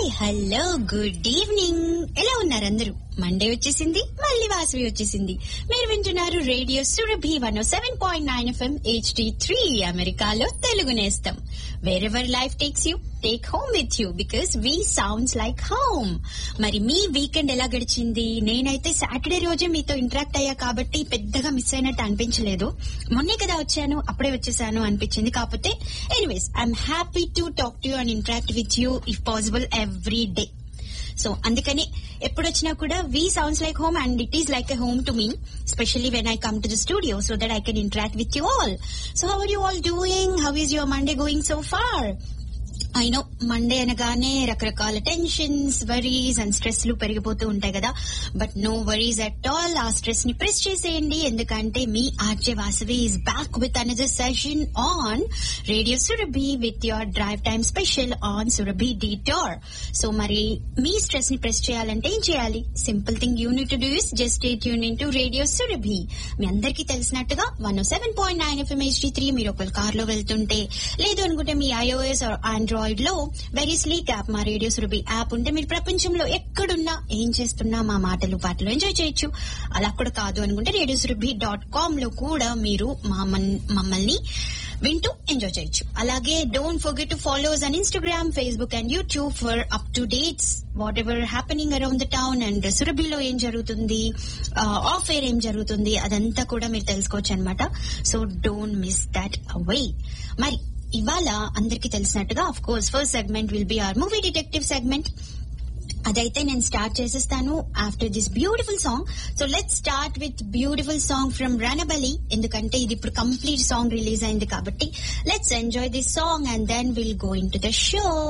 hi hello good evening ఎలా ఉన్నారు అందరూ మండే వచ్చేసింది మళ్ళీ వాసవి వచ్చేసింది మీరు వింటున్నారు radio Surabhi one seven point nine FM HD three అమెరికాలో తెలుగు నేస్తం wherever life takes you take home with you because we sounds like home మరి మీ వీకెండ్ ఎలా గడిచింది నేనైతే సాటర్డే రోజే మీతో ఇంటరాక్ట్ అయ్యా కాబట్టి పెద్దగా మిస్ అయినట్టు అనిపించలేదు మొన్నే కదా వచ్చాను అప్పుడే వచ్చేసాను అనిపించింది కాకపోతే anyways I'm happy to talk to you and interact with you if possible every day so అందుకని ఎప్పుడు వచ్చినా కూడా we sounds like home and it is like a home to me specially when I come to the studio so that I can interact with you all so how are you all doing how is your Monday going so far I know Monday అనగానే రకరకాల tensions worries and stress లు పెరిగిపోతూ ఉంటాయి కదా but no worries at all ఆ stress ని press చేసేయండి ఎందుకంటే మీ RJ Vasavi is back with another session on radio Surabhi with your drive time special on Surabhi detour so మరి మీ స్ట్రెస్ ని ప్రెస్ చేయాలంటే ఏం చేయాలి simple thing you need to do is just stay tune in to radio Surabhi మీ అందరికీ తెలిసినట్టుగా one seven point nine FM HD three మీరు ఒకవేళ కార్ లో వెళ్తుంటే లేదు అనుకుంటే మీ ఐఓఎస్ ఆండ్రాయిడ్ లో వెరీ స్లీక్ యాప్ మా రేడియో సురభి యాప్ ఉంటే మీరు ప్రపంచంలో ఎక్కడున్నా ఏం చేస్తున్నా మా మాటలు పాటలు ఎంజాయ్ చేయొచ్చు అలా కూడా కాదు అనుకుంటే రేడియో సురభి డాట్ కామ్ లో కూడా మీరు మా మన్- మమ్మల్ని వింటూ ఎంజాయ్ చేయొచ్చు అలాగే don't forget to follows and Instagram Facebook and YouTube for up to dates whatever happening around the town and సురభిలో ఏం జరుగుతుంది ఆఫ్ ఎయిర్ ఏం జరుగుతుంది అదంతా కూడా మీరు తెలుసుకోవచ్చు అనమాట సో డోంట్ మిస్ దట్ అవే మరి ఇవాళ అందరికీ తెలిసినట్టుగా of course first segment will be our movie detective segment అదైతే నేను స్టార్ట్ చేసేస్తాను after this beautiful song so let start with beautiful song from Ranabali ఎందుకంటే ఇది ఇప్పుడు కంప్లీట్ సాంగ్ రిలీజ్ అయింది కాబట్టి let's enjoy this song and then will go into the show